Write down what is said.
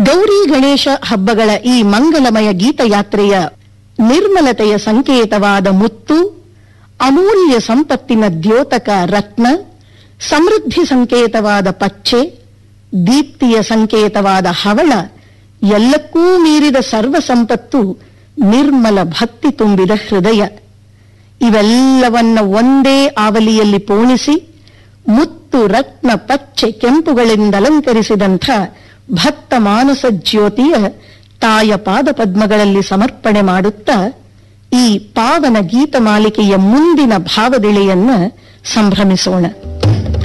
ಗೌರಿ ಗಣೇಶ ಹಬ್ಬಗಳ ಈ ಮಂಗಲಮಯ ಗೀತಯಾತ್ರೆಯ ನಿರ್ಮಲತೆಯ ಸಂಕೇತವಾದ ಮುತ್ತು ಅಮೂಲ್ಯ ಸಂಪತ್ತಿನ ದ್ಯೋತಕ ರತ್ನ ಸಮೃದ್ಧಿ ಸಂಕೇತವಾದ ಪಚ್ಚೆ ದೀಪ್ತಿಯ ಸಂಕೇತವಾದ ಹವಳ ಎಲ್ಲಕ್ಕೂ ಮೀರಿದ ಸರ್ವ ಸಂಪತ್ತು ನಿರ್ಮಲ ಭಕ್ತಿ ತುಂಬಿದ ಹೃದಯ ಇವೆಲ್ಲವನ್ನ ಒಂದೇ ಆವಲಿಯಲ್ಲಿ ಪೋಣಿಸಿ ಮುತ್ತು ರತ್ನ ಪಚ್ಚೆ ಕೆಂಪುಗಳಿಂದ ಅಲಂಕರಿಸಿದಂಥ ಭಕ್ತ ಮಾನಸ ಜ್ಯೋತಿಯ ತಾಯ ಪಾದ ಪದ್ಮಗಳಲ್ಲಿ ಸಮರ್ಪಣೆ ಮಾಡುತ್ತಾ ಈ ಪಾವನ ಗೀತ ಮಾಲಿಕೆಯ ಮುಂದಿನ ಭಾವದಿಳೆಯನ್ನ ಸಂಭ್ರಮಿಸೋಣ